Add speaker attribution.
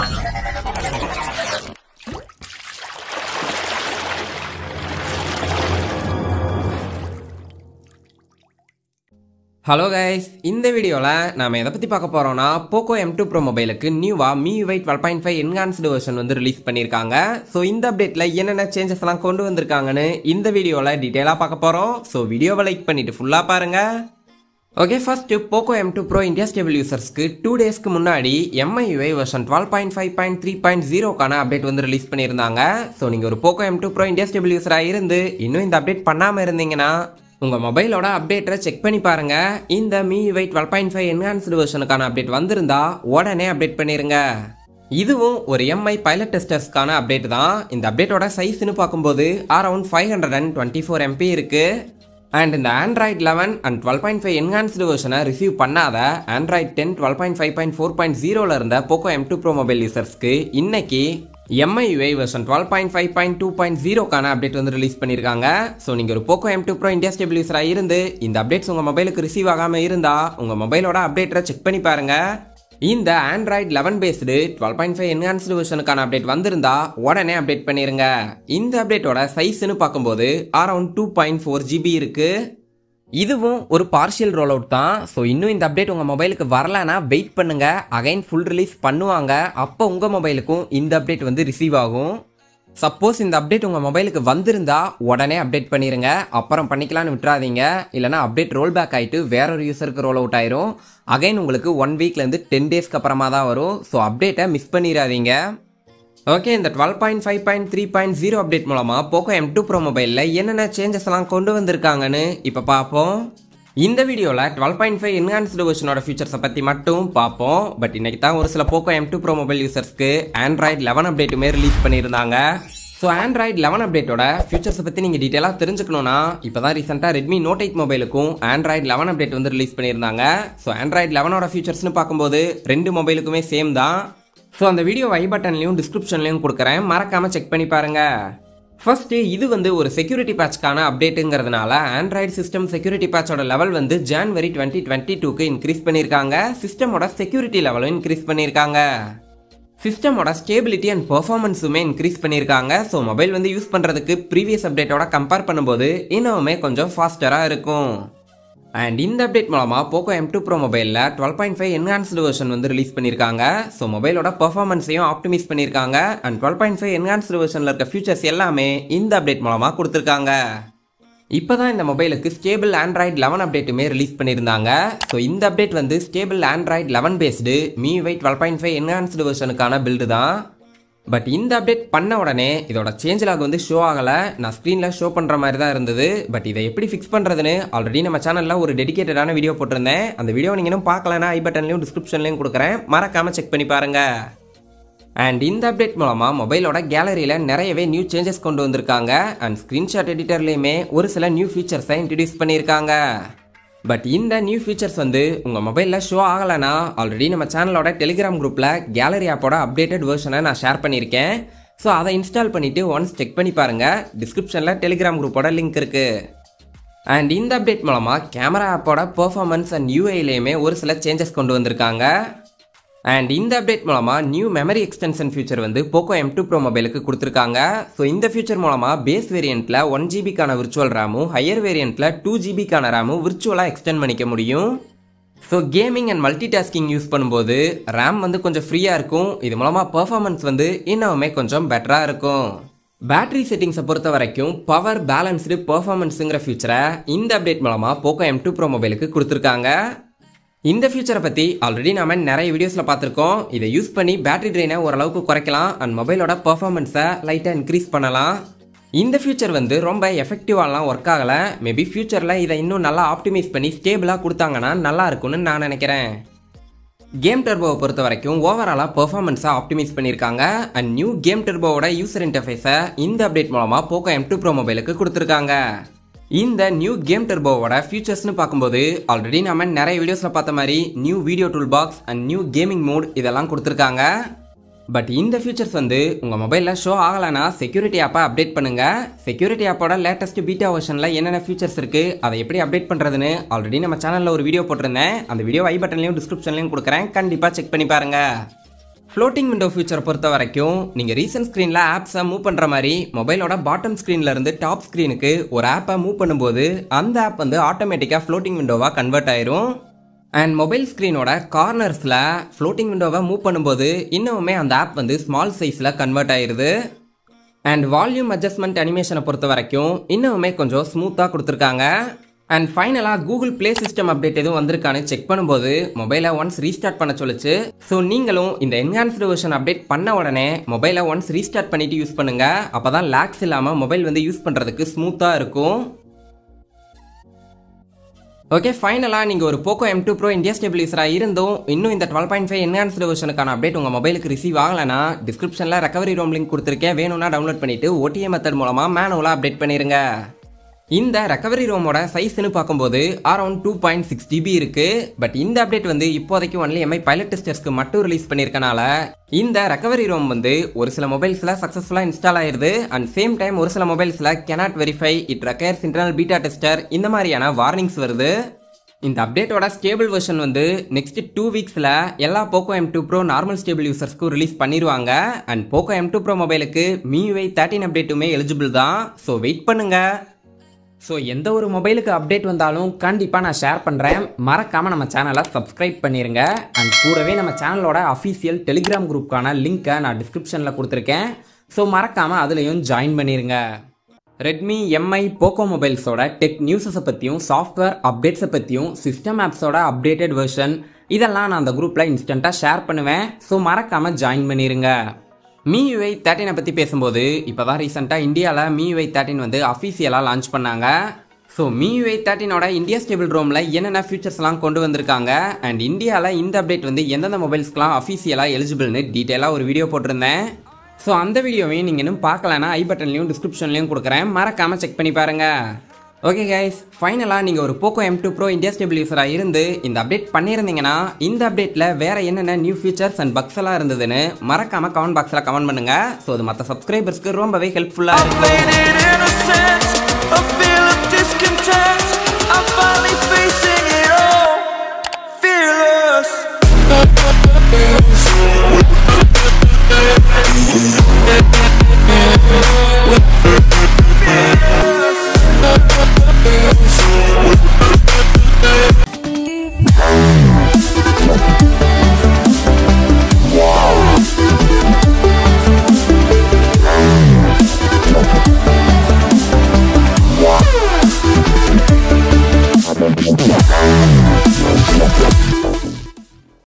Speaker 1: hello guys இந்த வீடியோவில் நாம எதை பற்றி பார்க்க போகிறோம்னா போக்கோ எம் டூ ப்ரோ மொபைலுக்கு நியூவாக MIUI twelve point five enhanced version வந்து ரிலீஸ் பண்ணியிருக்காங்க ஸோ இந்த அப்டேட்டில் என்னென்ன சேஞ்சஸ் எல்லாம் கொண்டு வந்திருக்காங்கன்னு இந்த வீடியோவில் டீட்டெயிலாக பார்க்க போகிறோம் ஸோ வீடியோவை லைக் பண்ணிட்டு ஃபுல்லாக பாருங்கள் okay first Poco M two Pro India stable யூசர்ஸ்க்கு டூ டேஸ்க்கு முன்னாடி MIUI version twelve point five point three point ஜீரோக்கான அப்டேட் வந்து ரிலீஸ் பண்ணியிருந்தாங்க ஸோ நீங்கள் ஒரு Poco M two Pro India stable யூசராக இருந்து இன்னும் இந்த அப்டேட் பண்ணாமல் இருந்தீங்கன்னா உங்கள் மொபைலோட அப்டேட்டரை செக் பண்ணி பாருங்க இந்த MIUI twelve point five enhanced வெர்ஷனுக்கான அப்டேட் வந்திருந்தா உடனே அப்டேட் பண்ணிருங்க இதுவும் ஒரு எம்ஐ பைலட் டெஸ்டர்ஸ்க்கான அப்டேட் தான் இந்த அப்டேட்டோட சைஸ்னு பார்க்கும்போது around five hundred and twenty four MB இருக்கு அண்ட் இந்த Android eleven and twelve point five enhanced வெர்ஷனை ரிசீவ் பண்ணாத Android ten twelve point five point four point ஜீரோவில் இருந்த Poco M two Pro mobile யூசர்ஸ்க்கு இன்னைக்கு MIUI version twelve point five point two point ஜீரோக்கான update வந்து release பண்ணியிருக்காங்க so நீங்கள் ஒரு Poco M two Pro India stable யூஸராக இருந்து இந்த அப்டேட்ஸ் உங்கள் மொபைலுக்கு ரிசீவ் ஆகாமல் இருந்தால் உங்கள் மொபைலோட அப்டேட்டரை செக் பண்ணி பாருங்க இந்த Android eleven based twelve point five enhanced வெர்ஷனுக்கான அப்டேட் வந்திருந்தா உடனே அப்டேட் பண்ணிருங்க இந்த அப்டேட்டோட சைஸ்னு பார்க்கும்போது around two point four GB இருக்கு இதுவும் ஒரு பார்ஷியல் ரோல் அவுட் தான் ஸோ இன்னும் இந்த அப்டேட் உங்கள் மொபைலுக்கு வரலனா வெயிட் பண்ணுங்க அகைன் ஃபுல் ரிலீஸ் பண்ணுவாங்க அப்போ உங்கள் மொபைலுக்கும் இந்த அப்டேட் வந்து ரிசீவ் ஆகும் சப்போஸ் இந்த அப்டேட் உங்கள் மொபைலுக்கு வந்திருந்தா உடனே அப்டேட் பண்ணிடுங்க அப்புறம் பண்ணிக்கலாம்னு விட்டுறாதீங்க இல்லைனா அப்டேட் ரோல் பேக் ஆகிட்டு வேற ஒரு யூசருக்கு ரோல் அவுட் ஆயிரும் அகைன் உங்களுக்கு ஒன் வீக்லேருந்து டென் டேஸ்க்கு அப்புறமா தான் வரும் ஸோ அப்டேட்டை மிஸ் பண்ணிடாதீங்க ஓகே இந்த twelve point five point three point zero update மூலமாக போக்கோ எம் டூ ப்ரோ மொபைலில் என்னென்ன சேஞ்சஸ் எல்லாம் கொண்டு வந்திருக்காங்கன்னு இப்போ பார்ப்போம் இந்த வீடியோவில் டுவெல் பாயிண்ட் ஃபைவ் என்ஹான்ஸ்டு வெர்ஷனோட ஃபீச்சர்ஸை பற்றி மட்டும் பார்ப்போம் பட் இன்னைக்கு தான் ஒரு சில Poco M two Pro mobile யூசர்ஸ்க்கு ஆண்ட்ராய்ட் லெவன் அப்டேட்டுமே ரிலீஸ் பண்ணியிருந்தாங்க ஸோ ஆண்ட்ராய்ட் லெவன் அப்டேட்டோட ஃபியூச்சர்ஸை பற்றி நீங்கள் டீட்டெயிலாக தெரிஞ்சுக்கணும்னா இப்போ தான் ரீசெண்டாக ரெட்மி நோட் எயிட் மொபைலுக்கும் ஆண்ட்ராய்ட் லெவன் அப்டேட் வந்து ரிலீஸ் பண்ணியிருந்தாங்க ஸோ ஆண்ட்ராய்ட் லெவனோட ஃபீச்சர்ஸ்னு பார்க்கும்போது ரெண்டு மொபைலுக்குமே சேம் தான் ஸோ அந்த வீடியோ ஐ பட்டன்லையும் டிஸ்கிரிப்ஷன்லையும் கொடுக்குறேன் மறக்காமல் செக் பண்ணி பாருங்க ஃபர்ஸ்ட் இது வந்து ஒரு செக்யூரிட்டி பேட்ச்க்கான அப்டேட்டுங்கிறதுனால ஆண்ட்ராய்டு சிஸ்டம் செக்யூரிட்டி பேட்சோட லெவல் வந்து ஜான்வரி டுவெண்ட்டி டுவெண்ட்டி டூக்கு இன்க்ரீஸ் பண்ணியிருக்காங்க சிஸ்டமோட செக்யூரிட்டி லெவலும் இன்க்ரீஸ் பண்ணியிருக்காங்க சிஸ்டமோட ஸ்டேபிலிட்டி அண்ட் பெர்ஃபார்மன்ஸுமே இன்க்ரீஸ் பண்ணியிருக்காங்க ஸோ மொபைல் வந்து யூஸ் பண்ணுறதுக்கு ப்ரீவியஸ் அப்டேட்டோட கம்பேர் பண்ணும்போது இன்னுமே கொஞ்சம் ஃபாஸ்டராக இருக்கும் அண்ட் இந்த அப்டேட் மூலமாக போக்கோ எம் டூ ப்ரோ மொபைலில் twelve point five enhanced version வந்து ரிலீஸ் பண்ணியிருக்காங்க ஸோ மொபைலோட பர்ஃபார்மன்ஸையும் ஆப்டிமைஸ் பண்ணியிருக்காங்க and twelve point five enhanced வெர்ஷனில் இருக்க ஃபீச்சர்ஸ் எல்லாமே இந்த அப்டேட் மூலமாக கொடுத்துருக்காங்க இப்போ தான் இந்த மொபைலுக்கு ஸ்டேபிள் ஆண்ட்ராய்ட் லெவன் அப்டேட்டுமே ரிலீஸ் பண்ணியிருந்தாங்க ஸோ இந்த அப்டேட் வந்து stable Android eleven based MIUI twelve point five enhanced வெர்ஷனுக்கான பில்டு தான் பட் இந்த அப்டேட் பண்ண உடனே இதோட சேஞ்ச் லாக் வந்து ஷோ ஆகலை நான் ஸ்க்ரீனில் ஷோ பண்ணுற மாதிரி தான் இருந்தது பட் இதை எப்படி ஃபிக்ஸ் பண்ணுறதுன்னு ஆல்ரெடி நம்ம சேனலில் ஒரு டெடிகேட்டடான வீடியோ போட்டிருந்தேன் அந்த வீடியோ நீங்கள் இன்னும் பார்க்கலனா ஐ பட்டன்லையும் டிஸ்கிரிப்ஷன்லையும் கொடுக்குறேன் மறக்காமல் செக் பண்ணி பாருங்கள் அண்ட் இந்த அப்டேட் மூலமாக மொபைலோட கேலரியில் நிறையவே நியூ சேஞ்சஸ் கொண்டு வந்திருக்காங்க அண்ட் ஸ்க்ரீன்ஷாட் எடிட்டர்லேயுமே ஒரு சில நியூ ஃபீச்சர்ஸை இன்ட்ரடியூஸ் பண்ணியிருக்காங்க பட் இந்த நியூ ஃபீச்சர்ஸ் வந்து உங்கள் மொபைலில் ஷோ ஆகலைன்னா ஆல்ரெடி நம்ம சேனலோட டெலிகிராம் குரூப்பில் கேலரி ஆப்போட அப்டேட்டட் வெர்ஷனை நான் ஷேர் பண்ணியிருக்கேன் ஸோ அதை இன்ஸ்டால் பண்ணிவிட்டு ஒன்ஸ் செக் பண்ணி பாருங்கள் டிஸ்கிரிப்ஷனில் டெலிகிராம் குரூப்போட லிங்க் இருக்குது அண்ட் இந்த அப்டேட் மூலமாக கேமரா ஆப்போட பெர்ஃபார்மன்ஸ் அண்ட் யூஐலையுமே ஒரு சில சேஞ்சஸ் கொண்டு வந்திருக்காங்க அண்ட் இந்த அப்டேட் மூலமாக நியூ மெமரி எக்ஸ்டென்ஷன் ஃபியூச்சர் வந்து போக்கோ எம் டூ ப்ரோ மொபைலுக்கு கொடுத்துருக்காங்க ஸோ இந்த ஃபியூச்சர் மூலமாக பேஸ் வேரியண்ட்டில் ஒன் ஜிபிக்கான விர்ச்சுவல் ரேமும் ஹையர் வேரியண்ட்டில் டூ ஜிபிக்கான ரேமும் விர்ச்சுவலாக எக்ஸ்டெண்ட் பண்ணிக்க முடியும் so gaming and multitasking use பண்ணும்போது ரேம் வந்து கொஞ்சம் ஃப்ரீயாக இருக்கும் இது மூலமாக பர்ஃபார்மன்ஸ் வந்து இன்னுமே கொஞ்சம் பெட்டராக இருக்கும் பேட்டரி செட்டிங்ஸை பொறுத்த வரைக்கும் பவர் பேலன்ஸ்டு பர்ஃபார்மன்ஸுங்கிற ஃபியூச்சரை இந்த அப்டேட் மூலமாக போக்கோ எம் டூ ப்ரோ மொபைலுக்கு கொடுத்துருக்காங்க இந்த ஃபியூச்சரை பற்றி ஆல்ரெடி நாம நிறைய வீடியோஸில் பார்த்துருக்கோம் இதை யூஸ் பண்ணி பேட்டரி ட்ரெயினை ஓரளவுக்கு குறைக்கலாம் அண்ட் மொபைலோட பர்ஃபார்மன்ஸை லைட்டாக இன்க்ரீஸ் பண்ணலாம் இந்த ஃபியூச்சர் வந்து ரொம்ப எஃபெக்டிவாலாம் ஒர்க் ஆகலை மேபி ஃபியூச்சரில் இதை இன்னும் நல்லா ஆப்டிமைஸ் பண்ணி ஸ்டேபிளாக கொடுத்தாங்கன்னா நல்லா இருக்கும்னு நான் நினைக்கிறேன் கேம் டர்போவை பொறுத்த வரைக்கும் ஓவராலாக பெர்ஃபார்மன்ஸை ஆப்டிமைஸ் பண்ணியிருக்காங்க அண்ட் நியூ கேம் டர்போவோட யூசர் இன்டர்ஃபேஸை இந்த அப்டேட் மூலமாக போக்கோ எம் டூ ப்ரோ மொபைலுக்கு கொடுத்துருக்காங்க இந்த நியூ கேம் டர்போவோட ஃபீச்சர்ஸ்னு பார்க்கும்போது ஆல்ரெடி நம்ம நிறைய வீடியோஸில் பார்த்த மாதிரி new video tool box and new gaming mode இதெல்லாம் கொடுத்துருக்காங்க பட் இந்த ஃபீச்சர்ஸ் வந்து உங்கள் மொபைலில் ஷோ ஆகலைன்னா செக்யூரிட்டி ஆப்பை அப்டேட் பண்ணுங்கள் செக்யூரிட்டி ஆப்போட லேட்டஸ்ட் பீட்டா வெர்ஷனில் என்னென்ன ஃபீச்சர்ஸ் இருக்குது அதை எப்படி அப்டேட் பண்ணுறதுன்னு ஆல்ரெடி நம்ம சேனலில் ஒரு வீடியோ போட்டிருந்தேன் அந்த வீடியோ ஐ பட்டன்லையும் டிஸ்கிரிப்ஷன்லையும் கொடுக்குறேன் கண்டிப்பாக செக் பண்ணி பாருங்கள் ஃப்ளோட்டிங் விண்டோ ஃபீச்சரை பொறுத்த வரைக்கும் நீங்கள் ரீசன்ட் ஸ்க்ரீனில் ஆப்ஸை மூவ் பண்ணுற மாதிரி மொபைலோட பாட்டம் ஸ்க்ரீனில் இருந்து டாப் ஸ்க்ரீனுக்கு ஒரு ஆப்பை மூவ் பண்ணும்போது அந்த ஆப் வந்து ஆட்டோமேட்டிக்காக ஃப்ளோட்டிங் விண்டோவாக கன்வெர்ட் ஆயிரும் அண்ட் மொபைல் ஸ்க்ரீனோட கார்னர்ஸில் ஃப்ளோட்டிங் விண்டோவை மூவ் பண்ணும்போது இன்னுமே அந்த ஆப் வந்து ஸ்மால் சைஸில் கன்வெர்ட் ஆயிருது அண்ட் வால்யூம் அட்ஜஸ்ட்மெண்ட் அனிமேஷனை பொறுத்த வரைக்கும் இன்னுமே கொஞ்சம் ஸ்மூத்தாக கொடுத்துருக்காங்க அண்ட் ஃபைனலாக கூகுள் ப்ளே சிஸ்டம் அப்டேட் எதுவும் வந்திருக்கான்னு செக் பண்ணும்போது மொபைலை ஒன்ஸ் ரீஸ்டார்ட் பண்ண சொல்லுச்சு ஸோ நீங்களும் இந்த என்ஹான்ஸ்டு வெர்ஷன் அப்டேட் பண்ண உடனே மொபைலை ஒன்ஸ் ரீஸ்டார்ட் பண்ணிட்டு யூஸ் பண்ணுங்க அப்போ தான் லேக்ஸ் இல்லாமல் மொபைல் வந்து யூஸ் பண்ணுறதுக்கு ஸ்மூத்தாக இருக்கும் ஓகே ஃபைனலாக நீங்கள் ஒரு Poco M two Pro India ஸ்டெபிலிசராக இருந்தும் இன்னும் இந்த டுவெல் பாயிண்ட் ஃபைவ் என்ஹான்ஸ்டு வெர்ஷனுக்கான அப்டேட் உங்கள் மொபைலுக்கு ரிசீவ் ஆகலைன்னா டிஸ்கிரிப்ஷனில் ரெக்கவரி ரோம் லிங்க் கொடுத்துருக்கேன் வேணும்னா டவுன்லோட் பண்ணிவிட்டு ஓடிஏ மெத்தட் மூலமாக மேனுவலாக அப்டேட் பண்ணிடுங்க இந்த ரெக்கவரி ரோமோட சைஸ்னு பார்க்கும்போது around two point six GB இருக்கு பட் இந்த அப்டேட் வந்து இப்போதைக்கு ஒன்லி எம்ஐ பைலட் டெஸ்டர்ஸ்க்கு மட்டும் ரிலீஸ் பண்ணியிருக்கனால இந்த ரெக்கவரி ரோம் வந்து ஒரு சில மொபைல்ஸில் சக்ஸஸ்ஃபுல்லாக இன்ஸ்டால் ஆயிருது அண்ட் சேம் டைம் ஒரு சில மொபைல்ஸில் cannot verify it requires internal beta tester இந்த மாதிரியான வார்னிங்ஸ் வருது இந்த அப்டேட்டோட ஸ்டேபிள் வெர்ஷன் வந்து நெக்ஸ்ட் டூ வீக்ஸில் எல்லா Poco M two Pro normal stable யூசர்ஸ்க்கும் ரிலீஸ் பண்ணிடுவாங்க and Poco M two Pro மொபைலுக்கு மியூஐ தேர்ட்டின் அப்டேட்டுமே எலிஜிபிள் தான் ஸோ வெயிட் பண்ணுங்க ஸோ எந்த ஒரு மொபைலுக்கு அப்டேட் வந்தாலும் கண்டிப்பாக நான் ஷேர் பண்ணுறேன் மறக்காமல் நம்ம சேனலை சப்ஸ்கிரைப் பண்ணிடுங்க அண்ட் கூடவே நம்ம சேனலோட அஃபீஷியல் டெலிகிராம் குரூப்க்கான லிங்க்கை நான் டிஸ்கிரிப்ஷனில் கொடுத்துருக்கேன் ஸோ மறக்காமல் அதுலேயும் ஜாயின் பண்ணிடுங்க ரெட்மி எம்ஐ போக்கோ மொபைல்ஸோட டெக் நியூஸஸை பற்றியும் சாஃப்ட்வேர் அப்டேட்ஸை பற்றியும் சிஸ்டம் ஆப்ஸோட அப்டேட்டட் வெர்ஷன் இதெல்லாம் நான் அந்த குரூப்பில் இன்ஸ்டண்ட்டாக ஷேர் பண்ணுவேன் ஸோ மறக்காமல் ஜாயின் பண்ணிடுங்க மியூஐ தேர்ட்டினை பற்றி பேசும்போது இப்போ தான் ரீசெண்டாக இந்தியாவில் மியூஐ தேர்ட்டின் வந்து அஃபீஷியலாக லான்ச் பண்ணாங்க ஸோ மியூஐ தேர்ட்டினோட இந்தியா ஸ்டேபிள் ரோமில் என்னென்ன ஃபீச்சர்ஸ்லாம் கொண்டு வந்திருக்காங்க அண்ட் இந்தியாவில் இந்த அப்டேட் வந்து எந்தெந்த மொபைல்ஸ்க்குலாம் அஃபீஷியலாக எலிஜிபிள்னு டீட்டெயிலாக ஒரு வீடியோ போட்டிருந்தேன் ஸோ அந்த வீடியோவையும் நீங்கள் இன்னும் பார்க்கலன்னா ஐ பட்டன்லையும் டிஸ்கிரிப்ஷன்லையும் கொடுக்குறேன் மறக்காமல் செக் பண்ணி பாருங்கள் ஓகே கைஸ் ஃபைனலாக நீங்கள் ஒரு Poco M two Pro India stable யூஸராக இருந்து இந்த அப்டேட் பண்ணியிருந்தீங்கன்னா இந்த அப்டேட்டில் வேறு என்னென்ன நியூ ஃபீச்சர்ஸ் அண்ட் பக்ஸ் எல்லாம் இருந்ததுன்னு மறக்காமல் கமெண்ட் பாக்ஸில் கமெண்ட் பண்ணுங்கள் ஸோ அது மற்ற சப்ஸ்கிரைபர்ஸ்க்கு ரொம்பவே ஹெல்ப்ஃபுல்லாக இருக்கும்
Speaker 2: Played it innocent